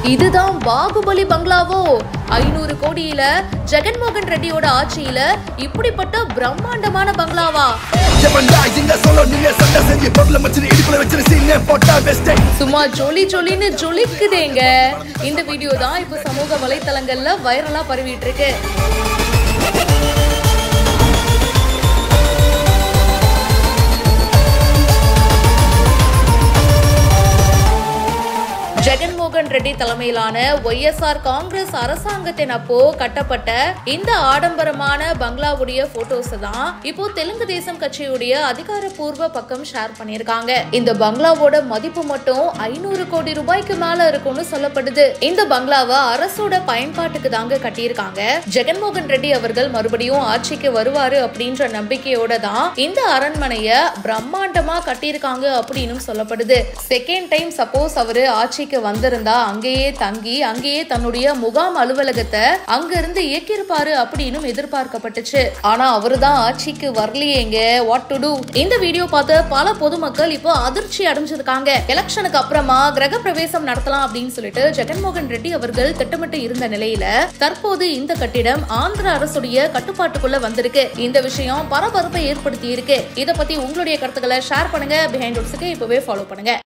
இதுதான் பாகுபலி பங்களாவோ ஐநூறு கோடியில ஜெகன்மோகன் ரெட்டியோட ஆட்சியில இப்படிப்பட்ட பிரம்மாண்டமான பங்களாவா எவன்டா இங்க சொல்ல நீங்க சண்டை செஞ்சு பொருளை வச்சு இடுப்புல வச்சு சீனே போட்டா வெஸ்டே சும்மா ஜொலி ஜொலின்னு ஜொலிக்குதேங்க இந்த வீடியோ தான் இப்போ சமூக வலைத்தளங்கள்ல வைரலா பரவிட்டு இருக்கு ஜெகன்மோகன் ரெட்டி தலைமையிலான ஒய்எஸ்ஆர் காங்கிரஸ் அரசாங்கத்தின் அப்போ கட்டப்பட்ட இந்த ஆடம்பரமான பங்களாவுடைய போட்டோஸ் தான் இப்போ தெலுங்கு தேசம் கட்சியுடைய அதிகாரப்பூர்வ பக்கம் ஷேர் பண்ணியிருக்காங்க இந்த பங்களாவோட மதிப்பு மட்டும் ஐநூறு கோடி ரூபாய்க்கு மேல இருக்கும்னு சொல்லப்படுது இந்த பங்களாவை அரசோட பயன்பாட்டுக்கு தாங்க கட்டியிருக்காங்க ஜெகன்மோகன் ரெட்டி அவர்கள் மறுபடியும் ஆட்சிக்கு வருவாரு அப்படின்ற நம்பிக்கையோட தான் இந்த அரண்மனைய பிரம்மாண்டமா கட்டியிருக்காங்க அப்படின்னு சொல்லப்படுது செகண்ட் டைம் சப்போஸ் அவரு ஆட்சிக்கு வந்திருந்தா அங்கேயே தங்கி அங்கேயே தன்னுடைய முகாம் அலுவலகத்தை அங்க இருந்து இயக்கியிருப்பாரு அப்படின்னு எதிர்பார்க்கப்பட்டுச்சு ஆனா அவருதான் ஆட்சிக்கு வரலையேங்க வாட் டு டூ இந்த வீடியோ பார்த்து பல பொதுமக்கள் இப்போ அதிர்ச்சி அடைஞ்சிருக்காங்க எலெக்ஷனுக்கு அப்புறமா கிரக பிரவேசம் நடத்தலாம் அப்படின்னு சொல்லிட்டு ஜெகன்மோகன் ரெட்டி அவர்கள் திட்டமிட்டு இருந்த நிலையில தற்போது இந்த கட்டிடம் ஆந்திர அரசுடைய கட்டுப்பாட்டுக்குள்ள வந்திருக்கு இந்த விஷயம் பரபரப்பை ஏற்படுத்தி இருக்கு இத பத்தி உங்களுடைய கருத்துக்களை ஷேர் பண்ணுங்க பிஹைண்ட் இப்பவே ஃபாலோ பண்ணுங்க